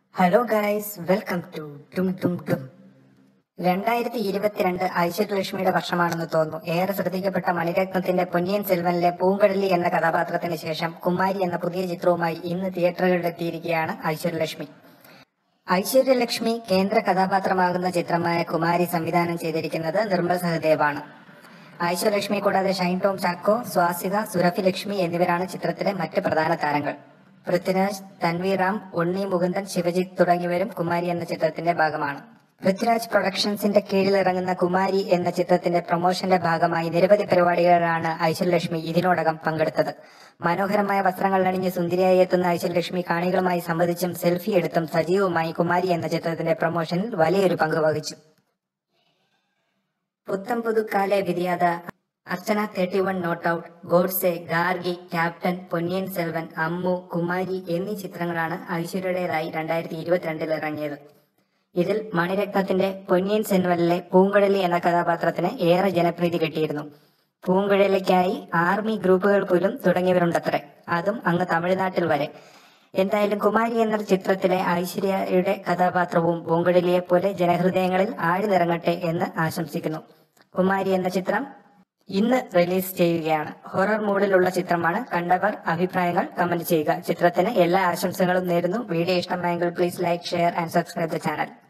hello guys welcome to ഡും ഡും ഡും രണ്ടായിരത്തി ഇരുപത്തിരണ്ട് ഐശ്വര്യലക്ഷ്മിയുടെ വർഷമാണെന്ന് തോന്നുന്നു ഏറെ ശ്രദ്ധിക്കപ്പെട്ട മണിരത്നത്തിന്റെ പൊന്നിയൻ സെൽവനിലെ പൂങ്കടലി എന്ന കഥാപാത്രത്തിന് ശേഷം കുമാരി എന്ന പുതിയ ചിത്രവുമായി ഇന്ന് തിയേറ്ററുകളിലെത്തിയിരിക്കുകയാണ് ഐശ്വര്യലക്ഷ്മി ഐശ്വര്യലക്ഷ്മി കേന്ദ്ര കഥാപാത്രമാകുന്ന ചിത്രമായ കുമാരി സംവിധാനം ചെയ്തിരിക്കുന്നത് നിർമ്മൽ സഹദേവാണ് ഐശ്വര്യലക്ഷ്മി കൂടാതെ ഷൈൻ ടോം ചാക്കോ സ്വാസിക സുരഭി ലക്ഷ്മി എന്നിവരാണ് ചിത്രത്തിലെ മറ്റ് പ്രധാന താരങ്ങൾ പൃഥ്വിരാജ് തൻവീർ റാം ഉണ്ണി മുകുന്ദൻ ശിവജിത്ത് തുടങ്ങിയവരും കുമാരി എന്ന ചിത്രത്തിന്റെ ഭാഗമാണ് പൃഥ്വിരാജ് പ്രൊഡക്ഷൻസിന്റെ കീഴിൽ ഇറങ്ങുന്ന കുമാരി എന്ന ചിത്രത്തിന്റെ പ്രൊമോഷന്റെ ഭാഗമായി നിരവധി പരിപാടികളിലാണ് ഐശ്വര്യലക്ഷ്മി ഇതിനോടകം പങ്കെടുത്തത് മനോഹരമായ വസ്ത്രങ്ങൾ അണിഞ്ഞ് സുന്ദരിയായി എത്തുന്ന ഐശ്വര്യലക്ഷ്മി കാണികളുമായി സംവദിച്ചും സെൽഫി എടുത്തും സജീവമായി കുമാരി എന്ന ചിത്രത്തിന്റെ പ്രൊമോഷനിൽ വലിയൊരു പങ്ക് വഹിച്ചു Putham Pudhu Kaalai Vidiyaadhaa Archana thirty one not out Godse Gargi captain Ponniyin Selvan Ammu Kumari എന്നീ ചിത്രങ്ങളാണ് ഐശ്വര്യയുടേതായി രണ്ടായിരത്തി ഇരുപത്തിരണ്ടിൽ ഇറങ്ങിയത് ഇതിൽ മണിരത്നത്തിന്റെ പൊന്നിയൻ സെൽവനിലെ പൂങ്കുഴലി എന്ന കഥാപാത്രത്തിന് ഏറെ ജനപ്രീതി കിട്ടിയിരുന്നു പൂങ്കുഴലിക്കായി ആർമി ഗ്രൂപ്പുകൾ പോലും തുടങ്ങിയവരുണ്ടത്രേ അതും അങ്ങ് തമിഴ്നാട്ടിൽ വരെ എന്തായാലും കുമാരി എന്ന ചിത്രത്തിലെ ഐശ്വര്യയുടെ കഥാപാത്രവും പൂങ്കുഴലിയെ പോലെ ജനഹൃദയങ്ങളിൽ ആഴ്ന്നിറങ്ങട്ടെ എന്ന് ആശംസിക്കുന്നു കുമാരി എന്ന ചിത്രം ഇന്ന് റിലീസ് ചെയ്യുകയാണ് ഹൊറർ മൂഡിലുള്ള ചിത്രമാണ് കണ്ടവർ അഭിപ്രായങ്ങൾ കമന്റ് ചെയ്യുക ചിത്രത്തിന് എല്ലാ ആശംസകളും നേരുന്നു വീഡിയോ ഇഷ്ടമായെങ്കിൽ please like share and subscribe the channel